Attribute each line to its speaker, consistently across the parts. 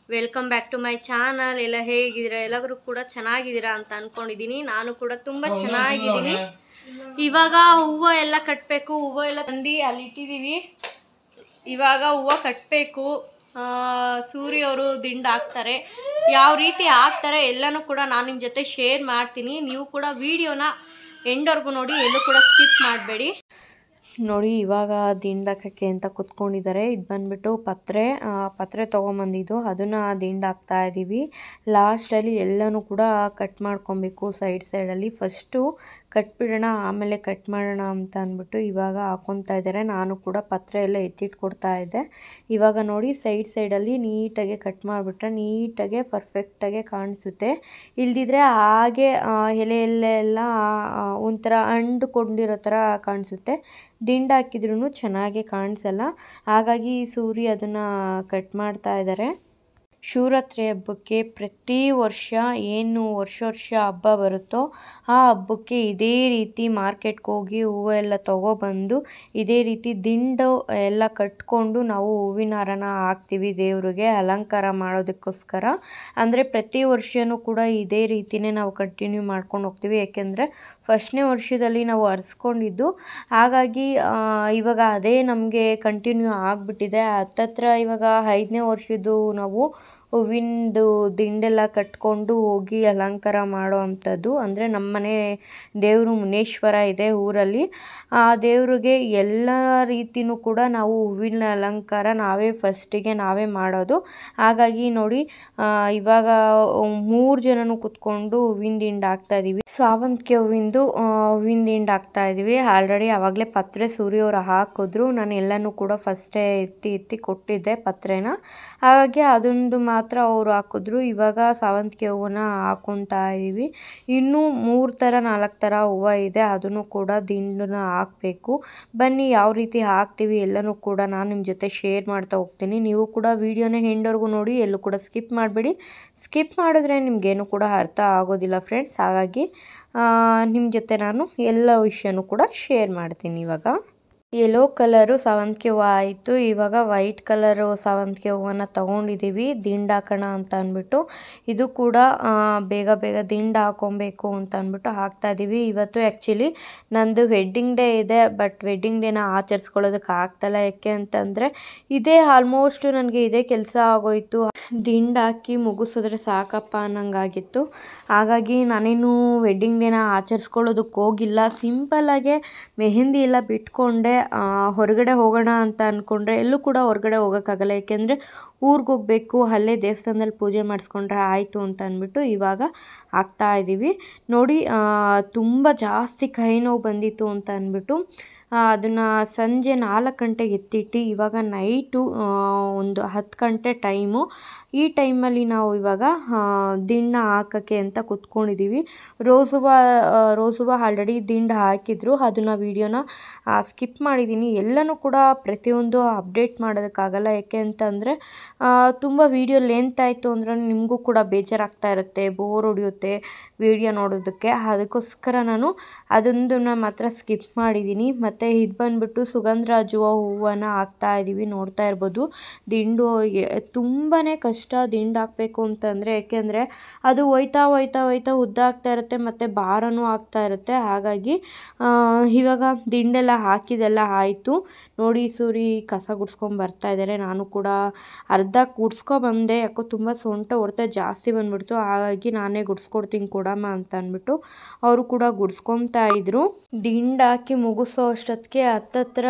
Speaker 1: welcome back to my channel ಎಲ್ಲ ಹೇಗಿದ್ದೀರಾ ಎಲ್ಲರೂ ಕೂಡ ಚೆನ್ನಾಗಿದ್ದೀರಾ ಅಂತ ಅನ್ಕೊಂಡಿದ್ದೀನಿ ನಾನು ಕೂಡ ತುಂಬ ಚೆನ್ನಾಗಿದ್ದೀನಿ ಇವಾಗ ಹೂವು ಎಲ್ಲ ಕಟ್ಟಬೇಕು ಹೂವು ಎಲ್ಲ ತಂದು ಅಲ್ಲಿ ಇಟ್ಟಿದ್ದೀವಿ ಇವಾಗ ಹೂವು ಕಟ್ಟಬೇಕು ಸೂರ್ಯ ಅವರು ದಿಂಡು ಹಾಕ್ತಾರೆ ಯಾವ ರೀತಿ ಹಾಕ್ತಾರೆ ಎಲ್ಲನೂ ಕೂಡ ನಾನು ನಿಮ್ಮ ಜೊತೆ ಶೇರ್ ಮಾಡ್ತೀನಿ ನೀವು ಕೂಡ ವಿಡಿಯೋನ ಎಂಡ್ವರೆಗೂ ನೋಡಿ ಎಲ್ಲೂ ಕೂಡ ಸ್ಕಿಪ್ ಮಾಡಬೇಡಿ ನೋಡಿ ಇವಾಗ ದಿಂಡಾಕಕ್ಕೆ ಅಂತ ಕುತ್ಕೊಂಡಿದ್ದಾರೆ ಇದು ಬಂದ್ಬಿಟ್ಟು ಪತ್ರೆ ಆ, ಪತ್ರೆ ತೊಗೊಂಬಂದಿದ್ದು ಅದನ್ನು ದಿಂಡು ಹಾಕ್ತಾ ಇದ್ದೀವಿ ಲಾಸ್ಟಲ್ಲಿ ಎಲ್ಲನೂ ಕೂಡ ಕಟ್ ಮಾಡ್ಕೊಬೇಕು ಸೈಡ್ ಸೈಡಲ್ಲಿ ಫಸ್ಟು ಕಟ್ಬಿಡೋಣ ಆಮೇಲೆ ಕಟ್ ಮಾಡೋಣ ಅಂತ ಅಂದ್ಬಿಟ್ಟು ಇವಾಗ ಹಾಕ್ಕೊತಾ ಇದ್ದಾರೆ ನಾನು ಕೂಡ ಪತ್ರೆ ಎಲ್ಲ ಎತ್ತಿಟ್ಕೊಡ್ತಾ ಇದ್ದೆ ಇವಾಗ ನೋಡಿ ಸೈಡ್ ಸೈಡಲ್ಲಿ ನೀಟಾಗಿ ಕಟ್ ಮಾಡಿಬಿಟ್ರೆ ನೀಟಾಗೆ ಪರ್ಫೆಕ್ಟಾಗೆ ಕಾಣಿಸುತ್ತೆ ಇಲ್ದಿದ್ರೆ ಹಾಗೆ ಆ, ಎಲೆ ಎಲ್ಲ ಆ, ಒಂಥರ ಅಂಡುಕೊಂಡಿರೋ ಥರ ಕಾಣಿಸುತ್ತೆ ದಿಂಡು ಹಾಕಿದ್ರೂ ಚೆನ್ನಾಗಿ ಕಾಣಿಸಲ್ಲ ಹಾಗಾಗಿ ಸೂರಿ ಅದನ್ನು ಕಟ್ ಮಾಡ್ತಾ ಇದ್ದಾರೆ ಶಿವರಾತ್ರಿ ಹಬ್ಬಕ್ಕೆ ಪ್ರತಿ ವರ್ಷ ಏನು ವರ್ಷ ವರ್ಷ ಹಬ್ಬ ಬರುತ್ತೋ ಆ ಹಬ್ಬಕ್ಕೆ ಇದೇ ರೀತಿ ಮಾರ್ಕೆಟ್ಗೆ ಹೋಗಿ ಹೂವು ಎಲ್ಲ ತೊಗೊಬಂದು ಇದೇ ರೀತಿ ದಿಂಡು ಎಲ್ಲ ಕಟ್ಕೊಂಡು ನಾವು ಹೂವಿನ ಹಾರನ ಹಾಕ್ತೀವಿ ದೇವ್ರಿಗೆ ಅಲಂಕಾರ ಮಾಡೋದಕ್ಕೋಸ್ಕರ ಅಂದರೆ ಪ್ರತಿ ವರ್ಷವೂ ಕೂಡ ಇದೇ ರೀತಿನೇ ನಾವು ಕಂಟಿನ್ಯೂ ಮಾಡ್ಕೊಂಡು ಹೋಗ್ತೀವಿ ಯಾಕೆಂದರೆ ಫಸ್ಟ್ನೇ ವರ್ಷದಲ್ಲಿ ನಾವು ಹರಿಸ್ಕೊಂಡಿದ್ದು ಹಾಗಾಗಿ ಆ, ಇವಾಗ ಅದೇ ನಮಗೆ ಕಂಟಿನ್ಯೂ ಆಗಿಬಿಟ್ಟಿದೆ ಹತ್ತತ್ರ ಇವಾಗ ಐದನೇ ವರ್ಷದ್ದು ನಾವು ಹೂವಿಂದು ದಿಂಡೆಲ್ಲ ಕಟ್ಕೊಂಡು ಹೋಗಿ ಅಲಂಕಾರ ಮಾಡೋ ಅಂಥದ್ದು ಅಂದರೆ ನಮ್ಮನೆ ದೇವರು ಮುನೇಶ್ವರ ಇದೆ ಊರಲ್ಲಿ ಆ ದೇವ್ರಿಗೆ ಎಲ್ಲ ರೀತಿನೂ ಕೂಡ ನಾವು ಹೂವಿನ ಅಲಂಕಾರ ನಾವೇ ಫಸ್ಟಿಗೆ ನಾವೇ ಮಾಡೋದು ಹಾಗಾಗಿ ನೋಡಿ ಆ, ಇವಾಗ ಮೂರು ಜನನು ಕುತ್ಕೊಂಡು ಹೂವಿನ ದಿಂಡು ಹಾಕ್ತಾ ಇದೀವಿ ಸಾವಂತಿಗೆ ಹೂವಿಂದು ಆ, ಹೂವಿನ ದಿಂಡು ಹಾಕ್ತಾ ಇದೀವಿ ಆಲ್ರೆಡಿ ಆವಾಗಲೇ ಪತ್ರೆ ಸೂರ್ಯವ್ರು ಹಾಕಿದ್ರು ನಾನು ಎಲ್ಲನೂ ಕೂಡ ಫಸ್ಟೇ ಎತ್ತಿ ಎತ್ತಿ ಕೊಟ್ಟಿದ್ದೆ ಪತ್ರೆನ ಹಾಗಾಗಿ ಅದೊಂದು ಮಾತ್ರ ಅವರು ಹಾಕಿದ್ರು ಇವಾಗ ಸಾವಂತಿಗೆ ಹೂವನ್ನ ಹಾಕೊತಾ ಇದೀವಿ ಇನ್ನೂ ಮೂರು ಥರ ನಾಲ್ಕು ಥರ ಹೂವು ಇದೆ ಅದನ್ನು ಕೂಡ ದಿಂಡನ್ನ ಹಾಕಬೇಕು ಬನ್ನಿ ಯಾವ ರೀತಿ ಹಾಕ್ತೀವಿ ಎಲ್ಲನೂ ಕೂಡ ನಾನು ನಿಮ್ಮ ಜೊತೆ ಶೇರ್ ಮಾಡ್ತಾ ಹೋಗ್ತೀನಿ ನೀವು ಕೂಡ ವಿಡಿಯೋನ ಎಂಡ್ವರೆಗೂ ನೋಡಿ ಎಲ್ಲೂ ಕೂಡ ಸ್ಕಿಪ್ ಮಾಡಬೇಡಿ ಸ್ಕಿಪ್ ಮಾಡಿದ್ರೆ ನಿಮಗೇನು ಕೂಡ ಅರ್ಥ ಆಗೋದಿಲ್ಲ ಫ್ರೆಂಡ್ಸ್ ಹಾಗಾಗಿ ನಿಮ್ಮ ಜೊತೆ ನಾನು ಎಲ್ಲ ವಿಷಯನೂ ಕೂಡ ಶೇರ್ ಮಾಡ್ತೀನಿ ಇವಾಗ ಯೆಲ್ಲೋ ಕಲರು ಸಾವಂತಿಗೆ ಹೂವು ಆಯಿತು ಇವಾಗ ವೈಟ್ ಕಲರು ಸಾವಂತಿಗೆ ಹೂವನ್ನ ತೊಗೊಂಡಿದ್ದೀವಿ ದಿಂಡು ಹಾಕೋಣ ಅಂತ ಅಂದ್ಬಿಟ್ಟು ಇದು ಕೂಡ ಆ, ಬೇಗ ಬೇಗ ದಿಂಡು ಹಾಕೊಬೇಕು ಅಂತ ಅಂದ್ಬಿಟ್ಟು ಹಾಕ್ತಾ ಇದ್ದೀವಿ ಇವತ್ತು ಆ್ಯಕ್ಚುಲಿ ನಂದು ವೆಡ್ಡಿಂಗ್ ಡೇ ಇದೆ ಬಟ್ ವೆಡ್ಡಿಂಗ್ ಡೇನ ಆಚರಿಸ್ಕೊಳ್ಳೋದಕ್ಕೆ ಆಗ್ತಾಯಿಲ್ಲ ಯಾಕೆ ಅಂತಂದರೆ ಇದೇ ಆಲ್ಮೋಸ್ಟ್ ನನಗೆ ಇದೇ ಕೆಲಸ ಆಗೋಯ್ತು ದಿಂಡು ಹಾಕಿ ಮುಗಿಸಿದ್ರೆ ಸಾಕಪ್ಪ ಅನ್ನಂಗಾಗಿತ್ತು ಹಾಗಾಗಿ ನಾನೇನು ವೆಡ್ಡಿಂಗ್ ಡೇನ ಆಚರಿಸ್ಕೊಳ್ಳೋದಕ್ಕೆ ಹೋಗಿಲ್ಲ ಸಿಂಪಲ್ಲಾಗೆ ಮೆಹಂದಿ ಎಲ್ಲ ಬಿಟ್ಕೊಂಡೆ ಆ, ಹೊರಗಡೆ ಹೋಗೋಣ ಅಂತ ಅಂದ್ಕೊಂಡ್ರೆ ಎಲ್ಲೂ ಕೂಡ ಹೊರಗಡೆ ಹೋಗೋಕ್ಕಾಗಲ್ಲ ಏಕೆಂದರೆ ಊರಿಗೆ ಹೋಗಬೇಕು ಅಲ್ಲೇ ದೇವಸ್ಥಾನದಲ್ಲಿ ಪೂಜೆ ಮಾಡಿಸ್ಕೊಂಡ್ರೆ ಆಯಿತು ಅಂತ ಅಂದ್ಬಿಟ್ಟು ಇವಾಗ ಹಾಕ್ತಾ ಇದ್ದೀವಿ ನೋಡಿ ತುಂಬ ಜಾಸ್ತಿ ಕೈ ನೋವು ಬಂದಿತ್ತು ಅಂತ ಅಂದ್ಬಿಟ್ಟು ಅದನ್ನು ಸಂಜೆ ನಾಲ್ಕು ಗಂಟೆಗೆ ಎತ್ತಿಟ್ಟು ಇವಾಗ ನೈಟು ಒಂದು ಹತ್ತು ಗಂಟೆ ಟೈಮು ಈ ಟೈಮಲ್ಲಿ ನಾವು ಇವಾಗ ಆ, ದಿಂಡನ್ನ ಹಾಕೋಕ್ಕೆ ಅಂತ ಕುತ್ಕೊಂಡಿದ್ದೀವಿ ರೋಸುವ ರೋಸುವ ಆಲ್ರೆಡಿ ದಿಂಡು ಹಾಕಿದ್ರು ಅದನ್ನು ವೀಡಿಯೋನ ಸ್ಕಿಪ್ ಮಾಡಿದ್ದೀನಿ ಎಲ್ಲನೂ ಕೂಡ ಪ್ರತಿಯೊಂದು ಅಪ್ಡೇಟ್ ಮಾಡೋದಕ್ಕಾಗಲ್ಲ ಯಾಕೆ ಅಂತಂದರೆ ತುಂಬ ವೀಡಿಯೋ ಲೆಂತ್ ಆಯಿತು ಅಂದರೆ ನಿಮಗೂ ಕೂಡ ಬೇಜಾರಾಗ್ತಾ ಇರುತ್ತೆ ಬೋರ್ ಹೊಡಿಯುತ್ತೆ ವೀಡಿಯೋ ನೋಡೋದಕ್ಕೆ ಅದಕ್ಕೋಸ್ಕರ ನಾನು ಅದೊಂದನ್ನು ಮಾತ್ರ ಸ್ಕಿಪ್ ಮಾಡಿದ್ದೀನಿ ಮತ್ತು ಇದು ಬಂದ್ಬಿಟ್ಟು ಸುಗಂಧರಾಜ ಹೂವನ್ನು ಹಾಕ್ತಾ ಇದ್ದೀವಿ ನೋಡ್ತಾ ಇರ್ಬೋದು ದಿಂಡು ತುಂಬಾ ಕಷ್ಟ ದಿಂಡು ಹಾಕಬೇಕು ಅಂತಂದರೆ ಏಕೆಂದರೆ ಅದು ಹೋಯ್ತಾ ಹೋಯ್ತಾ ಹೋಯ್ತಾ ಉದ್ದ ಆಗ್ತಾ ಇರುತ್ತೆ ಮತ್ತು ಭಾರನೂ ಆಗ್ತಾ ಇರುತ್ತೆ ಹಾಗಾಗಿ ಆ, ಇವಾಗ ದಿಂಡೆಲ್ಲ ಹಾಕಿದೆಲ್ಲ ಆಯಿತು ನೋಡಿ ಸೂರಿ ಕಸ ಗುಡ್ಸ್ಕೊಂಡು ಬರ್ತಾ ಇದ್ದಾರೆ ನಾನು ಕೂಡ ಅರ್ಧ ಗುಡ್ಸ್ಕೊ ಬಂದೆ ಯಾಕೋ ತುಂಬ ಸೊಂಟ ಹೊಡೆತ ಜಾಸ್ತಿ ಬಂದ್ಬಿಡ್ತು ಹಾಗಾಗಿ ನಾನೇ ಗುಡ್ಸ್ಕೊಡ್ತೀನಿ ಕೊಡಮ್ಮ ಅಂತ ಅಂದ್ಬಿಟ್ಟು ಅವರು ಕೂಡ ಗುಡ್ಸ್ಕೊತಾ ಇದ್ರು ದಿಂಡು ಹಾಕಿ ಮುಗಿಸೋ ಅಷ್ಟೊತ್ತಿಗೆ ಹತ್ತತ್ರ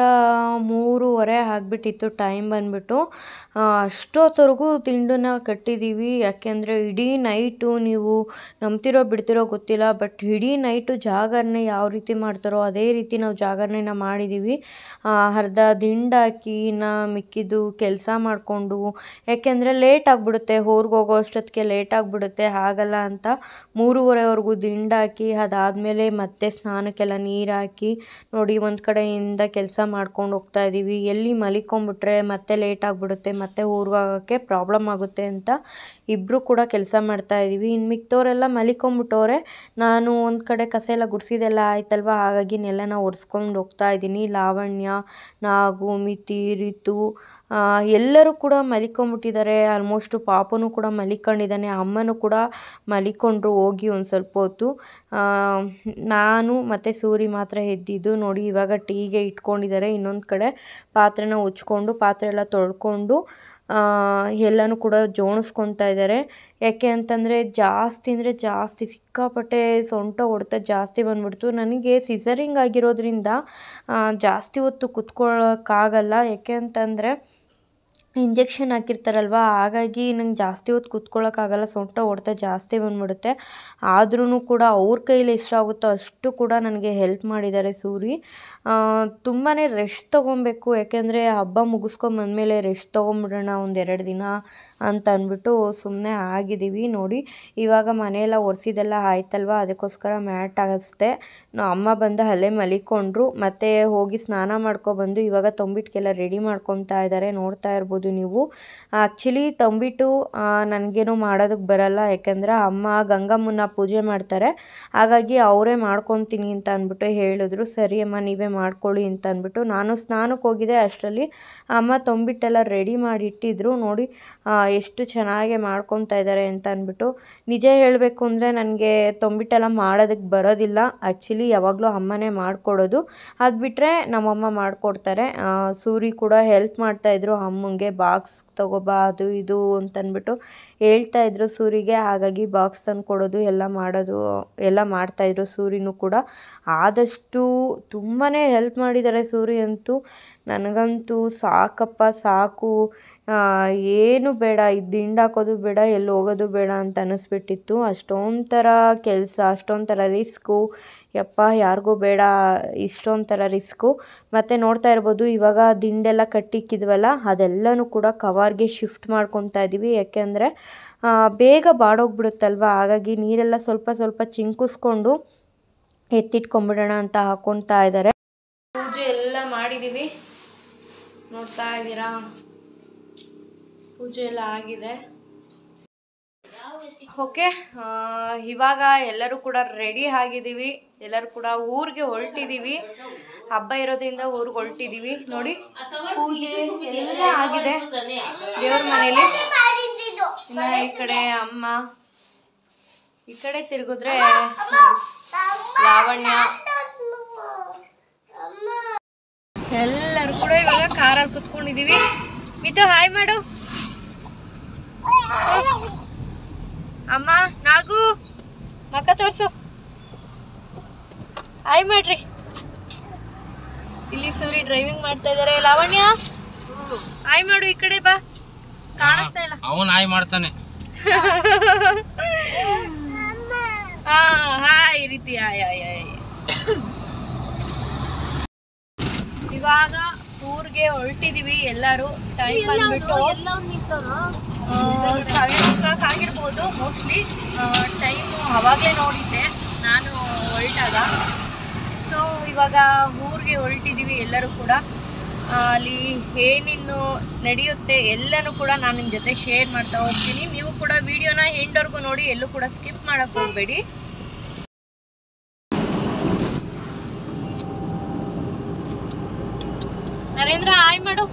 Speaker 1: ಮೂರುವರೆ ಆಗಿಬಿಟ್ಟಿತ್ತು ಟೈಮ್ ಬಂದ್ಬಿಟ್ಟು ಆ, ಅಷ್ಟೊತ್ತವರೆಗೂ ದಿಂಡನ್ನ ಕಟ್ಟಿದ್ದೀವಿ ಯಾಕೆಂದರೆ ಇಡೀ ನೈಟು ನೀವು ನಂಬ್ತಿರೋ ಬಿಡ್ತಿರೋ ಗೊತ್ತಿಲ್ಲ ಬಟ್ ಇಡೀ ನೈಟು ಜಾಗರಣೆ ಯಾವ ರೀತಿ ಮಾಡ್ತಾರೋ ಅದೇ ರೀತಿ ನಾವು ಜಾಗರಣೆನ ಮಾಡಿದ್ದೀವಿ ಆ, ಅರ್ಧ ದಿಂಡು ಹಾಕಿ ಇನ್ನು ಮಿಕ್ಕಿದ್ದು ಕೆಲಸ ಮಾಡಿಕೊಂಡು ಯಾಕೆಂದರೆ ಲೇಟ್ ಆಗಿಬಿಡುತ್ತೆ ಊರಿಗೆ ಹೋಗೋ ಅಷ್ಟೊತ್ತಿಗೆ ಲೇಟ್ ಆಗಿಬಿಡುತ್ತೆ ಆಗಲ್ಲ ಅಂತ ಮೂರುವರೆವರೆಗೂ ದಿಂಡು ಹಾಕಿ ಅದಾದಮೇಲೆ ಮತ್ತೆ ಸ್ನಾನಕ್ಕೆಲ್ಲ ನೀರು ಹಾಕಿ ನೋಡಿ ಒಂದು ಕಡೆಯಿಂದ ಕೆಲಸ ಮಾಡ್ಕೊಂಡು ಹೋಗ್ತಾ ಇದ್ದೀವಿ ಎಲ್ಲಿ ಮಲಿಕೊಂಬಿಟ್ರೆ ಮತ್ತೆ ಲೇಟ್ ಆಗಿಬಿಡುತ್ತೆ ಮತ್ತೆ ಊರಿಗೆ ಹೋಗೋಕ್ಕೆ ಪ್ರಾಬ್ಲಮ್ ಆಗುತ್ತೆ ಅಂತ ಇಬ್ಬರು ಕೂಡ ಕೆಲಸ ಮಾಡ್ತಾ ಇದ್ದೀವಿ ಇನ್ನು ಮಿಕ್ತವರೆಲ್ಲ ಮಲಿಕೊಂಬಿಟ್ಟವ್ರೆ ನಾನು ಒಂದು ಕಡೆ ಕಸ ಎಲ್ಲ ಗುಡಿಸಿದೆಲ್ಲ ಆಯ್ತಲ್ವ ಹಾಗಾಗಿ ನೆಲನ ಒರೆಸ್ಕೊಂಡು ಹೋಗ್ತಾ ಇದ್ದೀನಿ ಲಾವಣ್ಯ ನಾಗು ಮಿತಿ ರಿತು
Speaker 2: ಆ, ಎಲ್ಲರೂ ಕೂಡ ಮಲಿಕೊಂಬಿಟ್ಟಿದ್ದಾರೆ ಆಲ್ಮೋಸ್ಟು ಪಾಪನು ಕೂಡ ಮಲಿಕೊಂಡಿದ್ದಾನೆ ಅಮ್ಮನೂ ಕೂಡ ಮಲಿಕೊಂಡ್ರು ಹೋಗಿ ಒಂದು ಸ್ವಲ್ಪ ಹೊತ್ತು ಆ, ನಾನು ಮತ್ತು ಸೂರಿ ಮಾತ್ರ ಎದ್ದಿದ್ದು ನೋಡಿ ಇವಾಗ ಟೀಗೆ ಇಟ್ಕೊಂಡಿದ್ದಾರೆ ಇನ್ನೊಂದು ಕಡೆ ಪಾತ್ರೆನ ಉಜ್ಕೊಂಡು ಪಾತ್ರೆ ಎಲ್ಲ ತೊಳ್ಕೊಂಡು ಆ, ಎಲ್ಲನೂ ಕೂಡ ಜೋಣಿಸ್ಕೊತಾ ಇದ್ದಾರೆ ಯಾಕೆ ಅಂತಂದರೆ ಜಾಸ್ತಿ ಅಂದರೆ ಜಾಸ್ತಿ ಸಿಕ್ಕಾಪಟ್ಟೆ ಸೊಂಟ ಹೊಡೆತ ಜಾಸ್ತಿ ಬಂದ್ಬಿಡ್ತು ನನಗೆ ಸಿಸರಿಂಗ್ ಆಗಿರೋದ್ರಿಂದ ಆ, ಜಾಸ್ತಿ ಹೊತ್ತು ಕುತ್ಕೊಳ್ಳೋಕ್ಕಾಗಲ್ಲ ಯಾಕೆ ಅಂತಂದರೆ ಇಂಜೆಕ್ಷನ್ ಹಾಕಿರ್ತಾರಲ್ವ ಹಾಗಾಗಿ ನಂಗೆ ಜಾಸ್ತಿ ಹೊತ್ತು ಕುತ್ಕೊಳ್ಳೋಕ್ಕಾಗಲ್ಲ ಸೊಂಟ ಹೊಡೆತ ಜಾಸ್ತಿ ಬಂದ್ಬಿಡುತ್ತೆ ಆದ್ರೂ ಕೂಡ ಅವ್ರ ಕೈಲಿ ಎಷ್ಟಾಗುತ್ತೋ ಅಷ್ಟು ಕೂಡ ನನಗೆ ಹೆಲ್ಪ್ ಮಾಡಿದ್ದಾರೆ ಸೂರಿ ತುಂಬಾ ರೆಸ್ಟ್ ತೊಗೊಬೇಕು ಯಾಕೆಂದರೆ ಹಬ್ಬ ಮುಗಿಸ್ಕೊಂಬಂದಮೇಲೆ ರೆಸ್ಟ್ ತೊಗೊಂಬಿಡೋಣ ಒಂದೆರಡು ದಿನ ಅಂತ ಅಂದ್ಬಿಟ್ಟು ಸುಮ್ಮನೆ ಆಗಿದ್ದೀವಿ ನೋಡಿ ಇವಾಗ ಮನೆಯೆಲ್ಲ ಒರೆಸಿದೆಲ್ಲ ಆಯ್ತಲ್ವ ಅದಕ್ಕೋಸ್ಕರ ಮ್ಯಾಟ್ ಹಾಕಿಸ್ದೆ ನಾ- ಅಮ್ಮ ಬಂದು ಅಲ್ಲೇ ಮಲಿಕೊಂಡ್ರು ಮತ್ತು ಹೋಗಿ ಸ್ನಾನ ಮಾಡ್ಕೊಬಂದು ಇವಾಗ ತಂಬಿಟ್ಟಿಗೆಲ್ಲ ರೆಡಿ ಮಾಡ್ಕೊತಾ ಇದ್ದಾರೆ ನೋಡ್ತಾ ಇರ್ಬೋದು ನೀವು ಆ್ಯಕ್ಚುಲಿ ತಂಬಿಟ್ಟು ನನಗೇನು ಮಾಡೋದಕ್ಕೆ ಬರಲ್ಲ ಯಾಕೆಂದರೆ ಅಮ್ಮ ಗಂಗಮ್ಮನ ಪೂಜೆ ಮಾಡ್ತಾರೆ ಹಾಗಾಗಿ ಅವರೇ ಮಾಡ್ಕೊತೀನಿ ಅಂತ ಅಂದ್ಬಿಟ್ಟು ಹೇಳಿದ್ರು ಸರಿ ಅಮ್ಮ ನೀವೇ ಮಾಡ್ಕೊಳ್ಳಿ ಅಂತ ಅಂದ್ಬಿಟ್ಟು ನಾನು ಸ್ನಾನಕ್ಕೆ ಹೋಗಿದ್ದೆ ಅಷ್ಟರಲ್ಲಿ ಅಮ್ಮ ತಂಬಿಟ್ಟೆಲ್ಲ ರೆಡಿ ಮಾಡಿ ಇಟ್ಟಿದ್ರು ನೋಡಿ ಆ, ಎಷ್ಟು ಚೆನ್ನಾಗಿ ಮಾಡ್ಕೊತಾ ಇದ್ದಾರೆ ಅಂತ ಅಂದ್ಬಿಟ್ಟು ನಿಜ ಹೇಳಬೇಕು ಅಂದರೆ ನನಗೆ ತಂಬಿಟ್ಟೆಲ್ಲ ಮಾಡೋದಕ್ಕೆ ಬರೋದಿಲ್ಲ ಆ್ಯಕ್ಚುಲಿ ಯಾವಾಗಲೂ ಅಮ್ಮನೇ ಮಾಡಿಕೊಡೋದು ಅದು ಬಿಟ್ಟರೆ ನಮ್ಮಮ್ಮ ಮಾಡಿಕೊಡ್ತಾರೆ ಸೂರಿ ಕೂಡ ಹೆಲ್ಪ್ ಮಾಡ್ತಾಯಿದ್ರು ಅಮ್ಮಂಗೆ ಬಾಕ್ಸ್ ತಗೋಬಾ ಅದು ಇದು ಅಂತಂದ್ಬಿಟ್ಟು ಹೇಳ್ತಾಯಿದ್ರು ಸೂರಿಗೆ ಹಾಗಾಗಿ ಬಾಕ್ಸ್ ತಂದು ಕೊಡೋದು ಎಲ್ಲ ಮಾಡೋದು ಎಲ್ಲ ಮಾಡ್ತಾಯಿದ್ರು ಸೂರಿನೂ ಕೂಡ ಆದಷ್ಟು ತುಂಬಾ ಹೆಲ್ಪ್ ಮಾಡಿದ್ದಾರೆ ಸೂರಿ ಅಂತೂ ನನಗಂತೂ ಸಾಕಪ್ಪ ಸಾಕು ಆ, ಏನು ಬೇಡ ಇದು ದಿಂಡು ಹಾಕೋದು ಬೇಡ ಎಲ್ಲಿ ಹೋಗೋದು ಬೇಡ ಅಂತ ಅನ್ನಿಸ್ಬಿಟ್ಟಿತ್ತು ಅಷ್ಟೊಂದು ಥರ ಕೆಲಸ ಅಷ್ಟೊಂದು ಥರ ರಿಸ್ಕು ಯಪ್ಪ ಯಾರಿಗೂ ಬೇಡ ಇಷ್ಟೊಂದು ಥರ ರಿಸ್ಕು ಮತ್ತು ನೋಡ್ತಾ ಇರ್ಬೋದು ಇವಾಗ ದಿಂಡೆಲ್ಲ ಕಟ್ಟಿಕ್ಕಿದ್ವಲ್ಲ ಅದೆಲ್ಲನೂ ಕೂಡ ಕವರ್ಗೆ ಶಿಫ್ಟ್ ಮಾಡ್ಕೊತಾ ಇದ್ದೀವಿ ಯಾಕೆಂದರೆ ಬೇಗ ಬಾಡೋಗ್ಬಿಡುತ್ತಲ್ವ ಹಾಗಾಗಿ ನೀರೆಲ್ಲ ಸ್ವಲ್ಪ ಸ್ವಲ್ಪ ಚಿಂಕಿಸ್ಕೊಂಡು ಎತ್ತಿಟ್ಕೊಂಬಿಡೋಣ ಅಂತ ಹಾಕ್ಕೊತಾ ಇದ್ದಾರೆ
Speaker 1: ಪೂಜೆ ಎಲ್ಲ ಮಾಡಿದ್ದೀವಿ ನೋಡ್ತಾ ಇದ್ದೀರಾ ಪೂಜೆ ಎಲ್ಲ ಆಗಿದೆ ಓಕೆ ಇವಾಗ ಎಲ್ಲರೂ ಕೂಡ ರೆಡಿ ಆಗಿದ್ದೀವಿ ಎಲ್ಲರೂ ಕೂಡ ಊರಿಗೆ ಹೊರಟಿದ್ದೀವಿ ಹಬ್ಬ ಇರೋದ್ರಿಂದ ಊರಿಗೆ ಹೊರಟಿದ್ದೀವಿ ನೋಡಿ ಪೂಜೆ ಎಲ್ಲ ಆಗಿದೆ ದೇವ್ರ ಮನೇಲಿ ಇನ್ನ ಈ ಕಡೆ ಅಮ್ಮ ಈ ಕಡೆ ತಿರುಗಿದ್ರೆ ಲಾವಣ್ಯ ಎಲ್ಲರೂ ಕೂಡ ಇವಾಗ ಕಾರಲ್ಲಿ ಕುತ್ಕೊಂಡಿದೀವಿ ಮಿತು ಹಾಯ್ ಮಾಡು ಅಮ್ಮ ನಾಗು ಮಕ್ಕ ತೋರ್ಸು ಹಾಯ್ ಮಾಡ್ರಿ ಇಲ್ಲಿ ಸೂರಿ ಡ್ರೈವಿಂಗ್ ಮಾಡ್ತಾ ಇದಾರೆ ಲಾವಣ್ಯ ಹಾಯ್ ಮಾಡು ಈ ಕಡೆ ಬಾ ಕಾಣಿಸ್ತಾ ಇಲ್ಲ
Speaker 3: ಅವನ್ ಹಾಯ್ ಮಾಡ್ತಾನೆ
Speaker 1: ಹಾ ಹಾಯ್ ಈ ರೀತಿ ಹಾಯ್ ಹಾಯ್ ಹಾಯ್ ಇವಾಗ ಊರ್ಗೆ ಹೊರಟಿದೀವಿ ಎಲ್ಲರೂ ಟೈಮ್ ಬಂದ್ಬಿಟ್ಟು ಸೆವೆನ್ ಓ ಕ್ಲಾಕ್ ಆಗಿರ್ಬೋದು ಮೋಸ್ಟ್ಲಿ ಟೈಮು ಅವಾಗಲೇ ನೋಡಿದ್ದೆ ನಾನು ಹೊರಟಾಗ ಸೊ ಇವಾಗ ಊರಿಗೆ ಹೊರಟಿದ್ದೀವಿ ಎಲ್ಲರೂ ಕೂಡ ಆ, ಅಲ್ಲಿ ಏನೇನು ನಡೆಯುತ್ತೆ ಎಲ್ಲನೂ ಕೂಡ ನಾನು ನಿಮ್ಮ ಜೊತೆ ಶೇರ್ ಮಾಡ್ತಾ ಹೋಗ್ತೀನಿ ನೀವು ಕೂಡ ವಿಡಿಯೋನ ಎಂಡ್ವರೆಗೂ ನೋಡಿ ಎಲ್ಲೂ ಕೂಡ ಸ್ಕಿಪ್ ಮಾಡಕ್ಕೆ ಹೋಗಬೇಡಿ ನರೇಂದ್ರ ಹಾಯ್ ಮಾಡು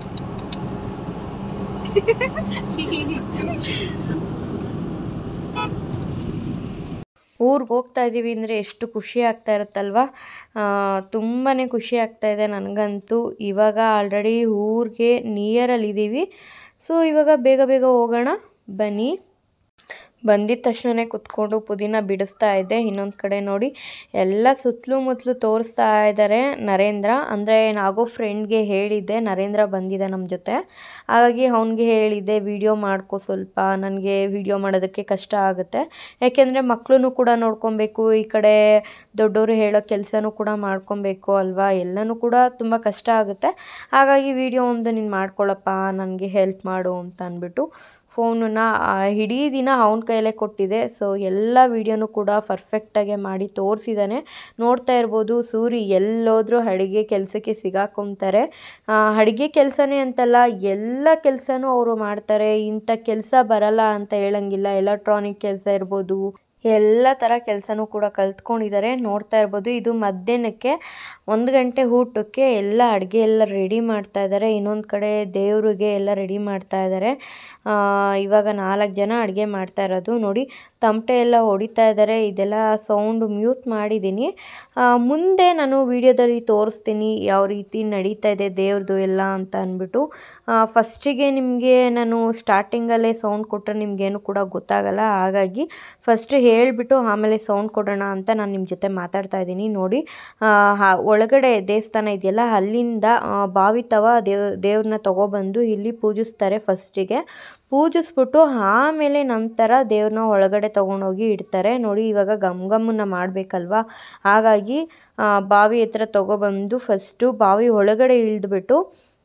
Speaker 2: ಊರಿಗೆ ಹೋಗ್ತಾ ಇದ್ದೀವಿ ಅಂದರೆ ಎಷ್ಟು ಖುಷಿ ಆಗ್ತಾ ಇರುತ್ತಲ್ವ ತುಂಬಾ ಖುಷಿ ಆಗ್ತಾ ಇದೆ ನನಗಂತೂ ಇವಾಗ ಆಲ್ರೆಡಿ ಊರಿಗೆ ನಿಯರಲ್ಲಿದ್ದೀವಿ ಸೊ ಇವಾಗ ಬೇಗ ಬೇಗ ಹೋಗೋಣ ಬನ್ನಿ ಬಂದಿದ್ದ ತಕ್ಷಣನೇ ಕುತ್ಕೊಂಡು ಪುದೀನ ಬಿಡಿಸ್ತಾ ಇದ್ದೆ ಇನ್ನೊಂದು ಕಡೆ ನೋಡಿ ಎಲ್ಲ ಸುತ್ತಲೂ ಮುತ್ತಲು ತೋರಿಸ್ತಾ ಇದ್ದಾರೆ ನರೇಂದ್ರ ಅಂದರೆ ನಾಗೋ ಫ್ರೆಂಡ್ಗೆ ಹೇಳಿದ್ದೆ ನರೇಂದ್ರ ಬಂದಿದ್ದ ನಮ್ಮ ಜೊತೆ ಹಾಗಾಗಿ ಅವನಿಗೆ ಹೇಳಿದ್ದೆ ವಿಡಿಯೋ ಮಾಡ್ಕೊ ಸ್ವಲ್ಪ ನನಗೆ ವಿಡಿಯೋ ಮಾಡೋದಕ್ಕೆ ಕಷ್ಟ ಆಗುತ್ತೆ ಯಾಕೆಂದರೆ ಮಕ್ಕಳನ್ನು ಕೂಡ ನೋಡ್ಕೊಬೇಕು ಈ ಕಡೆ ದೊಡ್ಡವರು ಹೇಳೋ ಕೆಲಸನೂ ಕೂಡ ಮಾಡ್ಕೊಬೇಕು ಅಲ್ವಾ ಎಲ್ಲನೂ ಕೂಡ ತುಂಬ ಕಷ್ಟ ಆಗುತ್ತೆ ಹಾಗಾಗಿ ವಿಡಿಯೋ ಒಂದು ನೀನು ಮಾಡ್ಕೊಳ್ಳಪ್ಪ ನನಗೆ ಹೆಲ್ಪ್ ಮಾಡು ಅಂತ ಅಂದ್ಬಿಟ್ಟು ಫೋನನ್ನ ಇಡೀ ದಿನ ಅವನ ಕೈಯಲ್ಲೇ ಕೊಟ್ಟಿದೆ ಸೊ ಎಲ್ಲ ವೀಡಿಯೋನು ಕೂಡ ಪರ್ಫೆಕ್ಟಾಗೆ ಮಾಡಿ ತೋರಿಸಿದ್ದಾನೆ ನೋಡ್ತಾ ಇರ್ಬೋದು ಸೂರಿ ಎಲ್ಲೋದ್ರೂ ಅಡುಗೆ ಕೆಲಸಕ್ಕೆ ಸಿಗಾಕೊಂತಾರೆ ಅಡುಗೆ ಕೆಲಸನೇ ಅಂತಲ್ಲ ಎಲ್ಲ ಕೆಲಸನೂ ಅವರು ಮಾಡ್ತಾರೆ ಇಂಥ ಕೆಲಸ ಬರಲ್ಲ ಅಂತ ಹೇಳಂಗಿಲ್ಲ ಎಲೆಕ್ಟ್ರಾನಿಕ್ ಕೆಲಸ ಇರ್ಬೋದು ಎಲ್ಲ ಥರ ಕೆಲಸನೂ ಕೂಡ ಕಲ್ತ್ಕೊಂಡಿದ್ದಾರೆ ನೋಡ್ತಾ ಇರ್ಬೋದು ಇದು ಮಧ್ಯಾಹ್ನಕ್ಕೆ ಒಂದು ಗಂಟೆ ಊಟಕ್ಕೆ ಎಲ್ಲ ಅಡುಗೆ ಎಲ್ಲ ರೆಡಿ ಮಾಡ್ತಾ ಇದ್ದಾರೆ ಇನ್ನೊಂದು ಕಡೆ ದೇವರಿಗೆ ಎಲ್ಲ ರೆಡಿ ಮಾಡ್ತಾ ಇದ್ದಾರೆ ಆ, ಇವಾಗ ನಾಲ್ಕು ಜನ ಅಡುಗೆ ಮಾಡ್ತಾ ಇರೋದು ನೋಡಿ ತಮಟೆ ಎಲ್ಲ ಹೊಡಿತಾ ಇದ್ದಾರೆ ಇದೆಲ್ಲ ಸೌಂಡು ಮ್ಯೂಟ್ ಮಾಡಿದ್ದೀನಿ ಆ, ಮುಂದೆ ನಾನು ವಿಡಿಯೋದಲ್ಲಿ ತೋರಿಸ್ತೀನಿ ಯಾವ ರೀತಿ ನಡೀತಾ ಇದೆ ದೇವ್ರದ್ದು ಎಲ್ಲ ಅಂತ ಅಂದ್ಬಿಟ್ಟು ಫಸ್ಟಿಗೆ ನಿಮಗೆ ನಾನು ಸ್ಟಾರ್ಟಿಂಗಲ್ಲೇ ಸೌಂಡ್ ಕೊಟ್ಟರೆ ನಿಮಗೇನು ಕೂಡ ಗೊತ್ತಾಗಲ್ಲ ಹಾಗಾಗಿ ಫಸ್ಟ್ ಹೇಳಿಬಿಟ್ಟು ಆಮೇಲೆ ಸೌಂಡ್ ಕೊಡೋಣ ಅಂತ ನಾನು ನಿಮ್ಮ ಜೊತೆ ಮಾತಾಡ್ತಾ ಇದ್ದೀನಿ ನೋಡಿ ಆ, ಹ- ಒಳಗಡೆ ದೇವಸ್ಥಾನ ಇದೆಯಲ್ಲ ಅಲ್ಲಿಂದ ಆ, ಬಾವಿ ತವ ದೇವ್ ದೇವ್ರನ್ನ ತಗೊಬಂದು ಇಲ್ಲಿ ಪೂಜಿಸ್ತಾರೆ ಫಸ್ಟಿಗೆ ಪೂಜಿಸ್ಬಿಟ್ಟು ಆಮೇಲೆ ನಂತರ ದೇವ್ರನ್ನ ಒಳಗಡೆ ತೊಗೊಂಡೋಗಿ ಇಡ್ತಾರೆ ನೋಡಿ ಇವಾಗ ಗಮ್ ಗಮ್ಮನ್ನ ಮಾಡಬೇಕಲ್ವಾ ಹಾಗಾಗಿ ಆ, ಬಾವಿ ಹತ್ರ ತೊಗೊಬಂದು ಫಸ್ಟು ಬಾವಿ ಒಳಗಡೆ ಇಳಿದ್ಬಿಟ್ಟು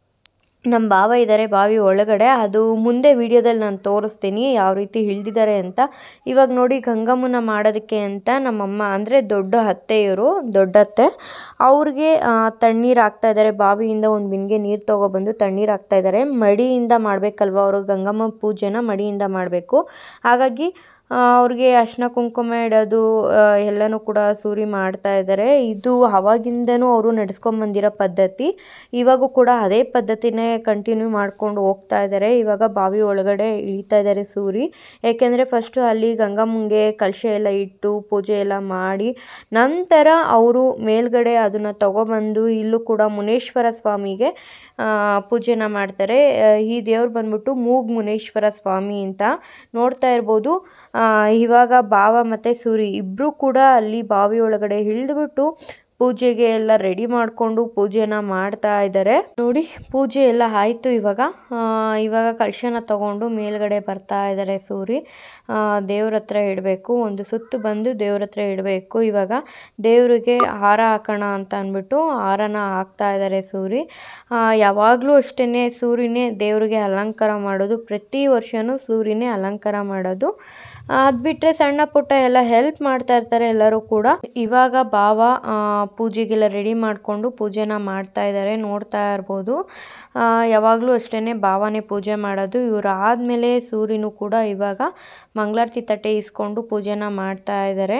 Speaker 2: ನಮ್ಮ ಭಾವ ಇದ್ದಾರೆ ಬಾವಿ ಒಳಗಡೆ ಅದು ಮುಂದೆ ವಿಡಿಯೋದಲ್ಲಿ ನಾನು ತೋರಿಸ್ತೀನಿ ಯಾವ ರೀತಿ ಇಳ್ದಿದ್ದಾರೆ ಅಂತ ಇವಾಗ ನೋಡಿ ಗಂಗಮ್ಮನ ಮಾಡೋದಕ್ಕೆ ಅಂತ ನಮ್ಮಮ್ಮ ಅಂದರೆ ದೊಡ್ಡ ಅತ್ತೆಯವರು ದೊಡ್ಡ ಅತ್ತೆ ಅವ್ರಿಗೆ ಆ, ತಣ್ಣೀರು ಹಾಕ್ತಾ ಇದ್ದಾರೆ ಬಾವಿಯಿಂದ ಒಂದು ಬಿನ್ಗೆ ನೀರು ತೊಗೊಬಂದು ತಣ್ಣೀರು ಹಾಕ್ತಾ ಇದ್ದಾರೆ ಮಡಿಯಿಂದ ಮಾಡಬೇಕಲ್ವ ಅವರು ಗಂಗಮ್ಮ ಪೂಜೆನ ಮಡಿಯಿಂದ ಮಾಡಬೇಕು ಹಾಗಾಗಿ ಆ, ಅವ್ರಿಗೆ ಅರ್ಶಿನ ಕುಂಕುಮ ಇಡೋದು ಆ, ಎಲ್ಲನೂ ಕೂಡ ಸೂರಿ ಮಾಡ್ತಾ ಇದ್ದಾರೆ ಇದು ಅವಾಗಿಂದನೂ ಅವರು ನಡೆಸ್ಕೊಂಬಂದಿರೋ ಪದ್ಧತಿ ಇವಾಗೂ ಕೂಡ ಅದೇ ಪದ್ಧತಿನೇ ಕಂಟಿನ್ಯೂ ಮಾಡ್ಕೊಂಡು ಹೋಗ್ತಾ ಇದ್ದಾರೆ ಇವಾಗ ಬಾವಿ ಒಳಗಡೆ ಇಳಿತಾ ಇದ್ದಾರೆ ಸೂರಿ ಏಕೆಂದರೆ ಫಸ್ಟು ಅಲ್ಲಿ ಗಂಗಮ್ಮಂಗೆ ಕಲಶ ಎಲ್ಲ ಇಟ್ಟು ಪೂಜೆ ಎಲ್ಲ ಮಾಡಿ ನಂತರ ಅವರು ಮೇಲ್ಗಡೆ ಅದನ್ನು ತಗೊಬಂದು ಇಲ್ಲೂ ಕೂಡ ಮುನೇಶ್ವರ ಸ್ವಾಮಿಗೆ ಆ, ಪೂಜೆನ ಮಾಡ್ತಾರೆ ಆ, ಈ ದೇವ್ರು ಬಂದ್ಬಿಟ್ಟು ಮೂಗ್ ಮುನೇಶ್ವರ ಸ್ವಾಮಿ ಅಂತ ನೋಡ್ತಾ ಇರ್ಬೋದು ಆ, ಇವಾಗ ಭಾವ ಮತ್ತು ಸೂರಿ ಇಬ್ಬರು ಕೂಡ ಅಲ್ಲಿ ಬಾವಿ ಒಳಗಡೆ ಇಳಿದ್ಬಿಟ್ಟು ಪೂಜೆಗೆ ಎಲ್ಲ ರೆಡಿ ಮಾಡಿಕೊಂಡು ಪೂಜೆನ ಮಾಡ್ತಾ ಇದ್ದಾರೆ ನೋಡಿ ಪೂಜೆ ಎಲ್ಲ ಆಯಿತು ಇವಾಗ ಆ, ಇವಾಗ ಕಲಶನ ತಗೊಂಡು ಮೇಲ್ಗಡೆ ಬರ್ತಾ ಇದ್ದಾರೆ ಸೂರಿ ಆ, ದೇವ್ರ ಹತ್ರ ಇಡಬೇಕು ಒಂದು ಸುತ್ತು ಬಂದು ದೇವ್ರ ಹತ್ರ ಇಡಬೇಕು ಇವಾಗ ದೇವರಿಗೆ ಹಾರ ಹಾಕೋಣ ಅಂತ ಅಂದ್ಬಿಟ್ಟು ಹಾರನ ಹಾಕ್ತಾ ಇದ್ದಾರೆ ಸೂರಿ ಆ, ಯಾವಾಗಲೂ ಅಷ್ಟೇ ಸೂರಿನೇ ದೇವರಿಗೆ ಅಲಂಕಾರ ಮಾಡೋದು ಪ್ರತಿ ವರ್ಷವೂ ಸೂರಿನೇ ಅಲಂಕಾರ ಮಾಡೋದು ಅದು ಬಿಟ್ಟರೆ ಸಣ್ಣ ಪುಟ್ಟ ಎಲ್ಲ ಹೆಲ್ಪ್ ಮಾಡ್ತಾ ಇರ್ತಾರೆ ಎಲ್ಲರೂ ಕೂಡ ಇವಾಗ ಭಾವ ಆ, ಪೂಜೆಗೆಲ್ಲ ರೆಡಿ ಮಾಡಿಕೊಂಡು ಪೂಜೆನ ಮಾಡ್ತಾ ಇದ್ದಾರೆ ನೋಡ್ತಾ ಇರ್ಬೋದು ಆ, ಯಾವಾಗಲೂ ಅಷ್ಟೇ ಭಾವನೇ ಪೂಜೆ ಮಾಡೋದು ಇವರು ಆದಮೇಲೆ ಸೂರ್ಯನು ಕೂಡ ಇವಾಗ ಮಂಗಳಾರತಿ ತಟ್ಟೆ ಇಸ್ಕೊಂಡು ಪೂಜೆನ ಮಾಡ್ತಾ ಇದ್ದಾರೆ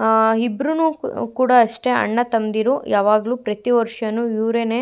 Speaker 2: ಇಬ್ಬರೂ ಕೂಡ ಅಷ್ಟೇ ಅಣ್ಣ ತಮ್ಮದಿರು ಯಾವಾಗಲೂ ಪ್ರತಿ ವರ್ಷವೂ ಇವರೇನೆ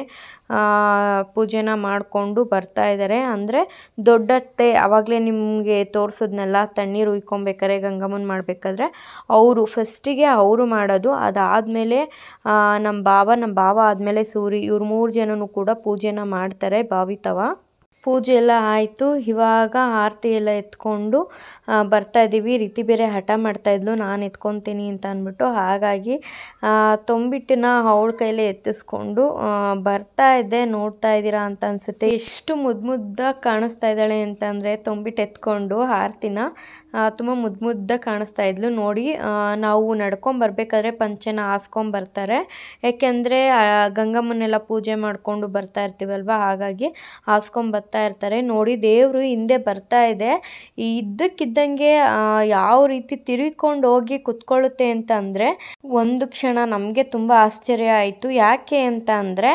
Speaker 2: ಪೂಜೆನ ಮಾಡಿಕೊಂಡು ಬರ್ತಾ ಇದ್ದಾರೆ ಅಂದರೆ ದೊಡ್ಡತ್ತೆ ಆವಾಗಲೇ ನಿಮಗೆ ತೋರಿಸಿದ್ನಲ್ಲ ತಣ್ಣೀರು ಉಯ್ಕೊಬೇಕಾರೆ ಗಂಗಮ್ಮನ ಮಾಡಬೇಕಾದ್ರೆ ಅವರು ಫಸ್ಟಿಗೆ ಅವರು ಮಾಡೋದು ಅದಾದಮೇಲೆ ನಮ್ಮ ಭಾವ ನಮ್ಮ ಭಾವ ಆದಮೇಲೆ ಸೂರಿ ಇವ್ರು ಮೂರು ಜನನೂ ಕೂಡ ಪೂಜೆನ ಮಾಡ್ತಾರೆ ಬಾವಿ ತವ ಪೂಜೆ ಎಲ್ಲ ಆಯಿತು ಇವಾಗ ಆರತಿ ಎಲ್ಲ ಎತ್ಕೊಂಡು ಆ, ಬರ್ತಾ ಇದ್ದೀವಿ ರೀತಿ ಬೇರೆ ಹಠ ಮಾಡ್ತಾ ಇದ್ಲು ನಾನು ಎತ್ಕೊತೀನಿ ಅಂತ ಅಂದ್ಬಿಟ್ಟು ಹಾಗಾಗಿ ಆ, ತೊಂಬಿಟ್ಟನ್ನ ಅವಳ ಕೈಲೇ ಎತ್ತಿಸ್ಕೊಂಡು ಆ, ಬರ್ತಾ ಇದ್ದೆ ನೋಡ್ತಾ ಇದ್ದೀರಾ ಅಂತ ಅನಿಸುತ್ತೆ ಎಷ್ಟು ಮುದ್ದು ಮುದ್ದಾಗಿ ಕಾಣಿಸ್ತಾ ಇದ್ದಾಳೆ ಅಂತಂದರೆ ತೊಂಬಿಟ್ಟು ಎತ್ಕೊಂಡು ಆರತಿನ ತುಂಬ ಮುದ್ದು ಮುದ್ದಾಗಿ ಕಾಣಿಸ್ತಾ ಇದ್ಲು ನೋಡಿ ಆ, ನಾವು ನಡ್ಕೊಂಡು ಬರಬೇಕಾದ್ರೆ ಪಂಚೆನ ಹಾಸ್ಕೊಂಡು ಬರ್ತಾರೆ ಯಾಕೆಂದರೆ ಗಂಗಮ್ಮನ್ನೆಲ್ಲ ಪೂಜೆ ಮಾಡಿಕೊಂಡು ಬರ್ತಾ ಇರ್ತೀವಲ್ವ ಹಾಗಾಗಿ ಹಾಸ್ಕೊಂಡು ಬರ್ತಾ ಇರ್ತಾರೆ ನೋಡಿ ದೇವರು ಹಿಂದೆ ಬರ್ತಾ ಇದೆ ಇದ್ದಕ್ಕಿದ್ದಂಗೆ ಆ, ಯಾವ ರೀತಿ ತಿರುಗಿಕೊಂಡು ಹೋಗಿ ಕುತ್ಕೊಳ್ಳುತ್ತೆ ಅಂತ ಅಂದರೆ ಒಂದು ಕ್ಷಣ ನಮಗೆ ತುಂಬ ಆಶ್ಚರ್ಯ ಆಯಿತು ಯಾಕೆ ಅಂತ ಅಂದರೆ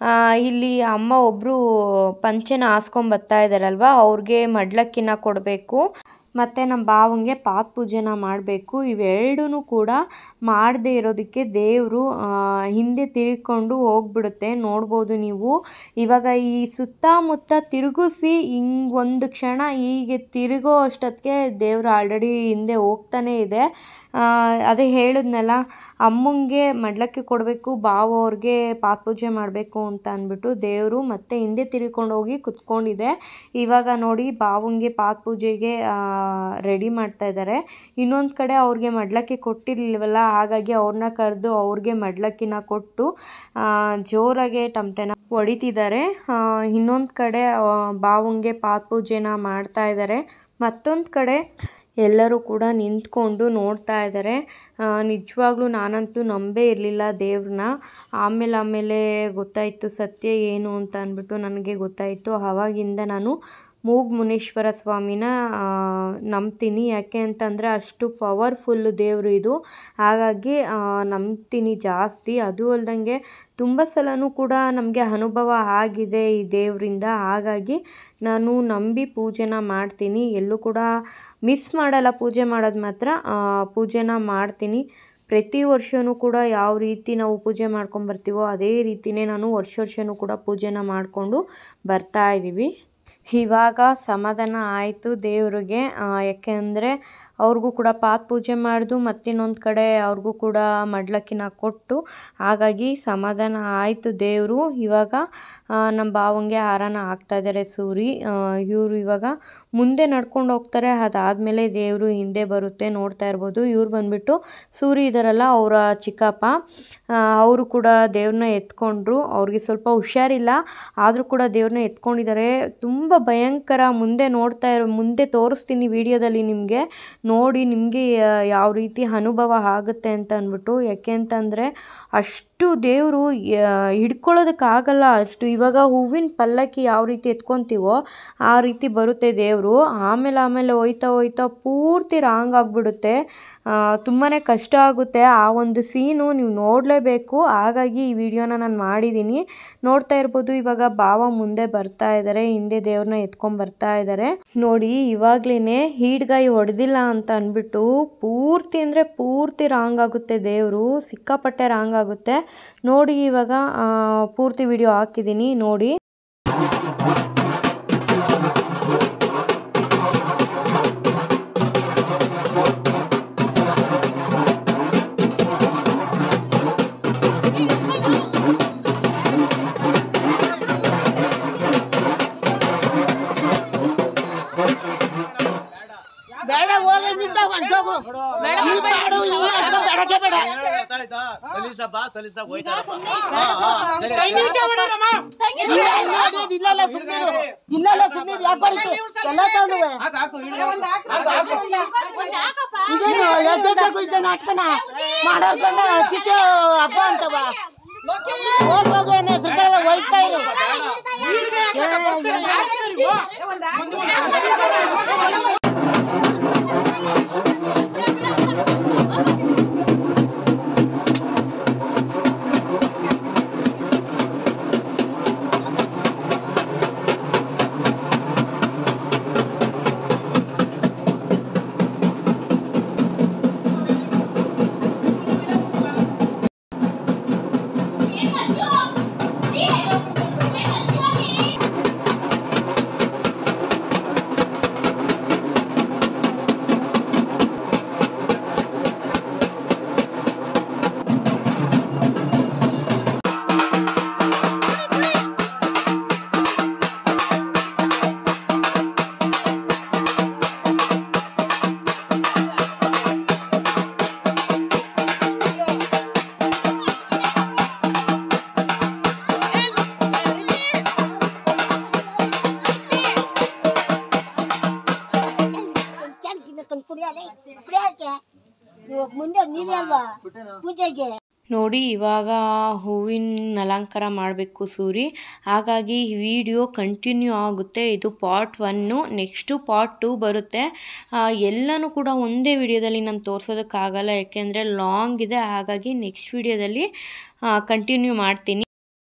Speaker 2: ಇಲ್ಲಿ ಅಮ್ಮ ಒಬ್ಬರು ಪಂಚೆನ ಹಾಸ್ಕೊಂಡು ಬರ್ತಾ ಇದ್ದಾರಲ್ವ ಅವ್ರಿಗೆ ಮಡ್ಲಕ್ಕಿನ ಕೊಡಬೇಕು ಮತ್ತು ನಮ್ಮ ಭಾವಂಗೆ ಪಾತ್ ಪೂಜೆನ ಮಾಡಬೇಕು ಇವೆರಡೂ ಕೂಡ ಮಾಡದೇ ಇರೋದಕ್ಕೆ ದೇವರು ಹಿಂದೆ ತಿರುಗಿಕೊಂಡು ಹೋಗ್ಬಿಡುತ್ತೆ ನೋಡ್ಬೋದು ನೀವು ಇವಾಗ ಈ ಸುತ್ತಮುತ್ತ ತಿರುಗಿಸಿ ಹಿಂಗೆ ಒಂದು ಕ್ಷಣ ಹೀಗೆ ತಿರುಗೋ ಅಷ್ಟೊತ್ತಿಗೆ ದೇವರು ಆಲ್ರೆಡಿ ಹಿಂದೆ ಹೋಗ್ತಾನೆ ಇದೆ ಆ, ಅದೇ ಹೇಳಿದ್ನಲ್ಲ ಅಮ್ಮಂಗೆ ಮಡ್ಲಕ್ಕಿ ಕೊಡಬೇಕು ಭಾವ ಅವ್ರಿಗೆ ಪಾತ್ ಪೂಜೆ ಮಾಡಬೇಕು ಅಂತ ಅಂದ್ಬಿಟ್ಟು ದೇವರು ಮತ್ತೆ ಹಿಂದೆ ತಿರ್ಕೊಂಡು ಹೋಗಿ ಕುತ್ಕೊಂಡಿದೆ ಇವಾಗ ನೋಡಿ ಭಾವಂಗೆ ಪಾತ್ ಪೂಜೆಗೆ ರೆಡಿ ಮಾಡ್ತಾ ಇದ್ದಾರೆ ಇನ್ನೊಂದು ಕಡೆ ಅವ್ರಿಗೆ ಮಡ್ಲಕ್ಕಿ ಕೊಟ್ಟಿರ್ಲಿಲ್ವಲ್ಲ ಹಾಗಾಗಿ ಅವ್ರನ್ನ ಕರೆದು ಅವ್ರಿಗೆ ಮಡ್ಲಕ್ಕಿನ ಕೊಟ್ಟು ಆ, ಜೋರಾಗೆ ಟಮಟೆನ ಹೊಡಿತಿದ್ದಾರೆ ಇನ್ನೊಂದು ಕಡೆ ಆ, ಭಾವಂಗೆ ಪಾತ್ ಪೂಜೆನ ಮಾಡ್ತಾ ಇದ್ದಾರೆ ಮತ್ತೊಂದು ಕಡೆ ಎಲ್ಲರೂ ಕೂಡ ನಿಂತ್ಕೊಂಡು ನೋಡ್ತಾ ಇದ್ದಾರೆ ನಿಜವಾಗ್ಲೂ ನಾನಂತೂ ನಂಬೇ ಇರಲಿಲ್ಲ ದೇವ್ರನ್ನ ಆಮೇಲೆ ಆಮೇಲೆ ಗೊತ್ತಾಯಿತು ಸತ್ಯ ಏನು ಅಂತ ಅಂದ್ಬಿಟ್ಟು ನನಗೆ ಗೊತ್ತಾಯಿತು ಆವಾಗಿಂದ ನಾನು ಮೂಗ್ ಮುನೀಶ್ವರ ಸ್ವಾಮಿನ ಆ, ನಂಬ್ತೀನಿ ಯಾಕೆ ಅಂತಂದರೆ ಅಷ್ಟು ಪವರ್ಫುಲ್ ದೇವರು ಇದು ಹಾಗಾಗಿ ಆ, ನಂಬ್ತೀನಿ ಜಾಸ್ತಿ ಅದು ಅಲ್ದಂಗೆ ತುಂಬ ಸಲನೂ ಕೂಡ ನಮಗೆ ಅನುಭವ ಆಗಿದೆ ಈ ದೇವರಿಂದ ಹಾಗಾಗಿ ನಾನು ನಂಬಿ ಪೂಜೆನ ಮಾಡ್ತೀನಿ ಎಲ್ಲೂ ಕೂಡ ಮಿಸ್ ಮಾಡಲ್ಲ ಪೂಜೆ ಮಾಡೋದು ಮಾತ್ರ ಆ, ಪೂಜೆನ ಮಾಡ್ತೀನಿ ಪ್ರತಿ ವರ್ಷವೂ ಕೂಡ ಯಾವ ರೀತಿ ನಾವು ಪೂಜೆ ಮಾಡ್ಕೊಂಬರ್ತೀವೋ ಅದೇ ರೀತಿಯೇ ನಾನು ವರ್ಷ ವರ್ಷವೂ ಕೂಡ ಪೂಜೆನ ಮಾಡಿಕೊಂಡು ಬರ್ತಾ ಇದ್ದೀವಿ ಇವಾಗ ಸಮಾಧಾನ ಆಯಿತು ದೇವ್ರಿಗೆ ಆ, ಯಾಕೆ ಅಂದರೆ ಅವ್ರಿಗೂ ಕೂಡ ಪಾತ್ ಪೂಜೆ ಮಾಡಿದು ಮತ್ತಿನ್ನೊಂದು ಕಡೆ ಅವ್ರಿಗೂ ಕೂಡ ಮಡ್ಲಕ್ಕಿನ ಕೊಟ್ಟು ಹಾಗಾಗಿ ಸಮಾಧಾನ ಆಯಿತು ದೇವರು ಇವಾಗ ಆ, ನಮ್ಮ ಭಾವಂಗೆ ಹಾರನ ಹಾಕ್ತಾ ಇದ್ದಾರೆ ಸೂರಿ ಇವರು ಇವಾಗ ಮುಂದೆ ನಡ್ಕೊಂಡು ಹೋಗ್ತಾರೆ ಅದಾದಮೇಲೆ ದೇವರು ಹಿಂದೆ ಬರುತ್ತೆ ನೋಡ್ತಾ ಇರ್ಬೋದು ಇವ್ರು ಬಂದ್ಬಿಟ್ಟು ಸೂರಿ ಇದ್ದಾರಲ್ಲ ಅವರ ಚಿಕ್ಕಪ್ಪ ಅವರು ಕೂಡ ದೇವ್ರನ್ನ ಎತ್ಕೊಂಡ್ರು ಅವ್ರಿಗೆ ಸ್ವಲ್ಪ ಹುಷಾರಿಲ್ಲ ಆದರೂ ಕೂಡ ದೇವ್ರನ್ನ ಎತ್ಕೊಂಡಿದ್ದಾರೆ ತುಂಬ ಭಯಂಕರ ಮುಂದೆ ನೋಡ್ತಾ ಇರೋ ಮುಂದೆ ತೋರಿಸ್ತೀನಿ ವಿಡಿಯೋದಲ್ಲಿ ನಿಮಗೆ ನೋಡಿ ನಿಮಗೆ ಯಾವ ರೀತಿ ಅನುಭವ ಆಗುತ್ತೆ ಅಂತ ಅಂದ್ಬಿಟ್ಟು ಯಾಕೆ ಅಂತಂದರೆ ಅಷ್ಟು ದೇವರು ಹಿಡ್ಕೊಳ್ಳೋದಕ್ಕಾಗಲ್ಲ ಅಷ್ಟು ಇವಾಗ ಹೂವಿನ ಪಲ್ಲಕ್ಕಿ ಯಾವ ರೀತಿ ಎತ್ಕೊತೀವೋ ಆ ರೀತಿ ಬರುತ್ತೆ ದೇವರು ಆಮೇಲೆ ಆಮೇಲೆ ಹೋಯ್ತಾ ಹೋಯ್ತಾ ಪೂರ್ತಿ ರಾಂಗ್ ಆಗಿಬಿಡುತ್ತೆ ತುಂಬಾ ಕಷ್ಟ ಆಗುತ್ತೆ ಆ ಒಂದು ಸೀನು ನೀವು ನೋಡಲೇಬೇಕು ಹಾಗಾಗಿ ಈ ವಿಡಿಯೋನ ನಾನು ಮಾಡಿದ್ದೀನಿ ನೋಡ್ತಾ ಇರ್ಬೋದು ಇವಾಗ ಭಾವ ಮುಂದೆ ಬರ್ತಾ ಇದ್ದಾರೆ ಹಿಂದೆ ದೇವ್ರನ್ನ ಎತ್ಕೊಂಡ್ ಬರ್ತಾ ಇದ್ದಾರೆ ನೋಡಿ ಇವಾಗ್ಲೇನೆ ಹೀಡ್ಗಾಯಿ ಹೊಡೆದಿಲ್ಲ ಅಂತ ಅಂದ್ಬಿಟ್ಟು ಪೂರ್ತಿ ಅಂದರೆ ಪೂರ್ತಿ ರಾಂಗ್ ಆಗುತ್ತೆ ದೇವರು ಸಿಕ್ಕಾಪಟ್ಟೆ ರಾಂಗ್ ಆಗುತ್ತೆ ನೋಡಿ ಇವಾಗ ಆ, ಪೂರ್ತಿ ವಿಡಿಯೋ ಹಾಕಿದ್ದೀನಿ ನೋಡಿ
Speaker 3: ಬೇಡ ಹೋಗಂಗಿದ್ದ ಒಂದೋಗು ಇಲ್ಲಿ ಮಾಡು ಇಲ್ಲಿ ಅಡ್ಡ ಬೇಡಕ್ಕೆ ಬೇಡ
Speaker 4: ಸಲೀಸಪ್ಪ ಸಲೀಸಪ್ಪ ಹೋಯ್ತಾರಪ್ಪ
Speaker 3: ಇಲ್ಲ ಇಲ್ಲ ಅದೇನ್ ಇಲ್ಲಲ್ಲ ಸುಮ್ಮನೆ ಇಲ್ಲಲ್ಲ ಸುಮ್ಮನೆ ಯಾಕೆ ಬರೀತು ಎಲ್ಲ ತಗೊಂಡುವೆ ಇದೇನು ಎದ್ದೆದ್ದಾಗೂ ಇದ್ದ ನಾಟಕನ ಮಾಡೋರ್ಕೊಂಡ ಚಿಕ್ಕ ಹಬ್ಬ ಅಂತವ ಹೋಗ್ ಹೋಗು ಅನ್ನೋ ಎದುರುಗಡೆ ಹೋಯ್ತಾ ಇರು ಮುಂದೆ ನೀವೇ ಅಲ್ವಾ ಪೂಜೆಗೆ
Speaker 2: ನೋಡಿ ಇವಾಗ ಹೂವಿನ ಅಲಂಕಾರ ಮಾಡಬೇಕು ಸೂರಿ ಹಾಗಾಗಿ ವಿಡಿಯೋ ಕಂಟಿನ್ಯೂ ಆಗುತ್ತೆ ಇದು part one next part two ಬರುತ್ತೆ ಆ, ಎಲ್ಲನೂ ಕೂಡ ಒಂದೇ ವಿಡಿಯೋದಲ್ಲಿ ನಾನು ತೋರಿಸೋದಕ್ಕಾಗಲ್ಲ ಯಾಕೆಂದರೆ ಲಾಂಗ್ ಇದೆ ಹಾಗಾಗಿ ನೆಕ್ಸ್ಟ್ ವಿಡಿಯೋದಲ್ಲಿ ಕಂಟಿನ್ಯೂ ಮಾಡ್ತೀನಿ